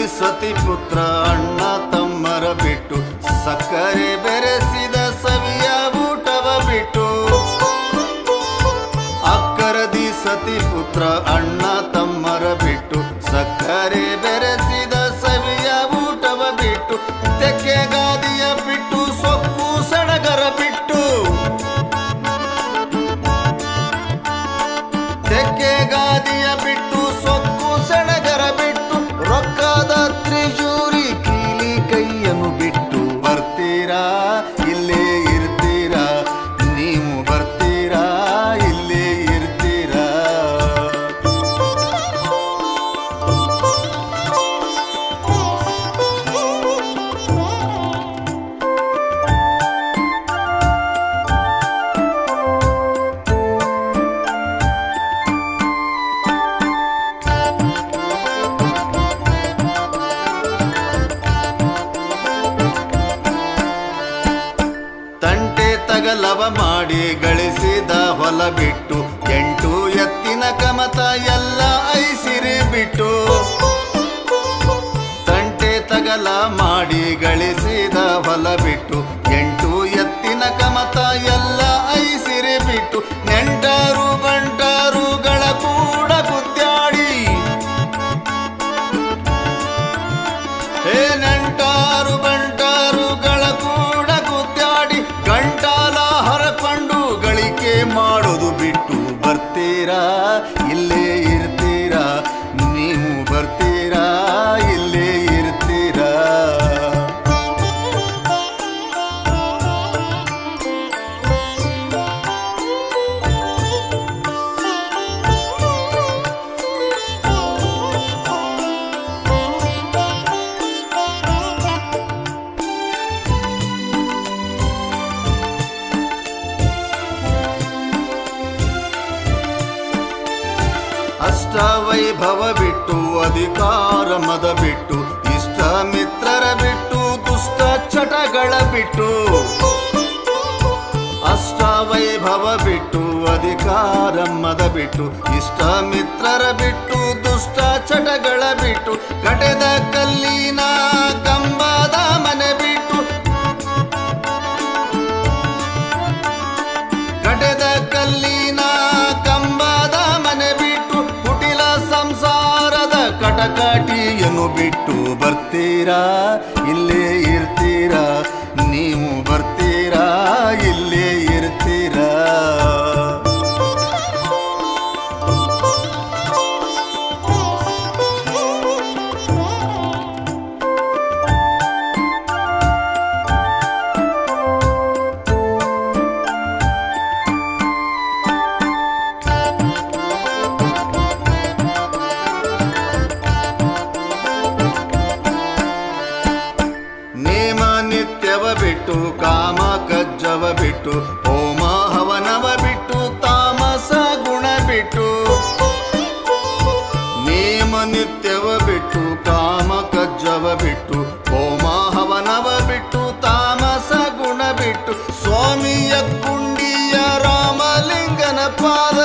ಸತಿ ಪುತ್ರ ಅಣ್ಣ ತಮ್ಮರ ಬಿಟ್ಟು ಸಕ್ಕರೆ ಬೆರೆಸಿದ ಸವಿಯ ಊಟವ ಬಿಟ್ಟು ಅಕ್ಕರದಿ ಸತಿ ಪುತ್ರ ಅಣ್ಣ ತಮ್ಮರ ಬಿಟ್ಟು ಸಕ್ಕರೆ ಬೆರೆಸಿದ ಸವಿಯ ಊಟವ ಬಿಟ್ಟು ತೆಕ್ಕೆ ಗಾದಿಯ ಬಿಟ್ಟು ಸೊಪ್ಪು ಸಡಗರ ಬಿಟ್ಟು ತೆಕ್ಕೆ ಗಾದಿಯ ಬಿಟ್ಟು ಸೊಕ್ಕು ಸಡಗರ ಬಿಟ್ಟು ರೊಕ್ಕದ ತ್ರಿಜೂರಿ ಕೀಲಿ ಕೈಯನ್ನು ಬಿಟ್ಟು ಬರ್ತೀರಾ ಇಲ್ಲೇ ಇರ್ತೀರಾ ನೀವು ಬರ್ತೀರಾ ಇಲ್ಲೇ ಇರ್ತೀರಾ ತಂಟೆ ತಗಲವ ಮಾಡಿ ಗಳಿಸಿದ ಹೊಲ ಬಿಟ್ಟು ಎಂಟು ಎತ್ತಿನ ಕಮತ ಎಲ್ಲ ಐಸಿರಿ ಬಿಟ್ಟು ತಂಟೆ ತಗಲ ಮಾಡಿ ಗಳಿಸಿದ ಹೊಲ ಬಿಟ್ಟು ಎಂಟು ಎತ್ತಿನ ಕಮತ ಎಲ್ಲ ಐಸಿರಿ ಬಿಟ್ಟು ನೆಂಟರು ಬಂಟರುಗಳ ಕೂಡ ಗುದ್ದಾಡಿ ಹೇ ನೆಂಟಾರು ಬಂಟಾರುಗಳ ಕೂಡ ಗುದ್ದಾಡಿ ಗಂಟಾಲ ಹರಕೊಂಡು ಗಳಿಕೆ ಮಾಡೋದು ಬಿಟ್ಟು ಬರ್ತೀರಾ ಇಲ್ಲೇ ಇರ್ತೀರಾ ನೀವು ಬರ್ತೀರಾ ಇಲ್ಲೇ ಇರ್ತೀರಾ ಅಷ್ಟ ವೈಭವ ಬಿಟ್ಟು ಅಧಿಕಾರ ಮದ ಬಿಟ್ಟು ಇಷ್ಟ ಮಿತ್ರರ ಬಿಟ್ಟು ದುಷ್ಟ ಚಟಗಳ ಬಿಟ್ಟು ಅಷ್ಟ ವೈಭವ ಬಿಟ್ಟು ಅಧಿಕಾರ ಮದ ಬಿಟ್ಟು ಇಷ್ಟ ಮಿತ್ರರ ಬಿಟ್ಟು ದುಷ್ಟ ಚಟಗಳ ಬಿಟ್ಟು ಕಟೆದ ಕಲ್ಲಿನ ಕಂಬದ ಮನೆ ಬಿಟ್ಟು ಕಟೆದ ಕಲ್ಲಿನ ಕಂಬದ ಮನೆ ಬಿಟ್ಟು ಕುಟಿಲ ಸಂಸಾರದ ಕಟಕಟಿಯನ್ನು ಬಿಟ್ಟು ಬರ್ತೀರಾ ಇಲ್ಲೇ ಇರ್ತೀರಾ ನೀವು ಬರ್ತೀರಾ ಇಲ್ಲೇ ಇರ್ತೀರಾ ನೇಮ ನಿತ್ಯವ ಬಿಟ್ಟು ಕಾಮ ಕಜ್ಜವ ಬಿಟ್ಟು ಹೋಮ ಹವನವ ಬಿಟ್ಟು ತಾಮಸ ಗುಣ ಬಿಟ್ಟು ನೇಮ ನಿತ್ಯವ ಬಿಟ್ಟು ಕಾಮ ಕಜ್ಜವ ಬಿಟ್ಟು ಹೋಮ ಹವನವ ಬಿಟ್ಟು ತಾಮಸ ಗುಣ ಬಿಟ್ಟು ಸ್ವಾಮಿಯ ಕುಂಡಿಯ ರಾಮಲಿಂಗನ ಪಾದ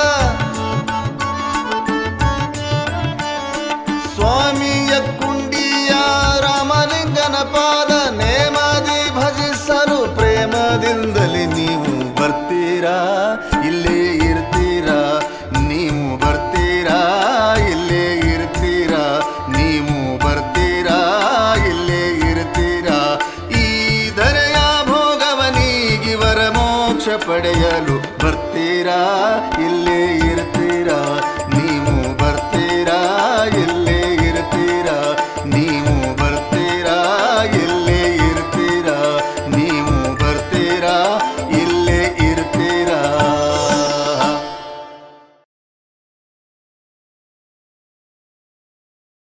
ಸ್ವಾಮಿಯ ಕುಂಡಿಯ ರಾಮಲಿಂಗನ ಪಾದ ನೇಮದಿ ಭಜಿಸಲು ಪ್ರೇಮದಿಂದಲೇ ನೀವು ಬರ್ತೀರಾ ಇಲ್ಲೇ ಇರ್ತೀರಾ ನೀವು ಬರ್ತೀರಾ ಇಲ್ಲೇ ಇರ್ತೀರಾ ನೀವು ಬರ್ತೀರಾ ಇಲ್ಲೇ ಇರ್ತೀರಾ ಈ ಧರೆಯ ಭೋಗವನಿಗಿವರ ಮೋಕ್ಷ ಪಡೆಯಲು ಬರ್ತೀರಾ ಇಲ್ಲೇ ಇರ್ತೀರಾ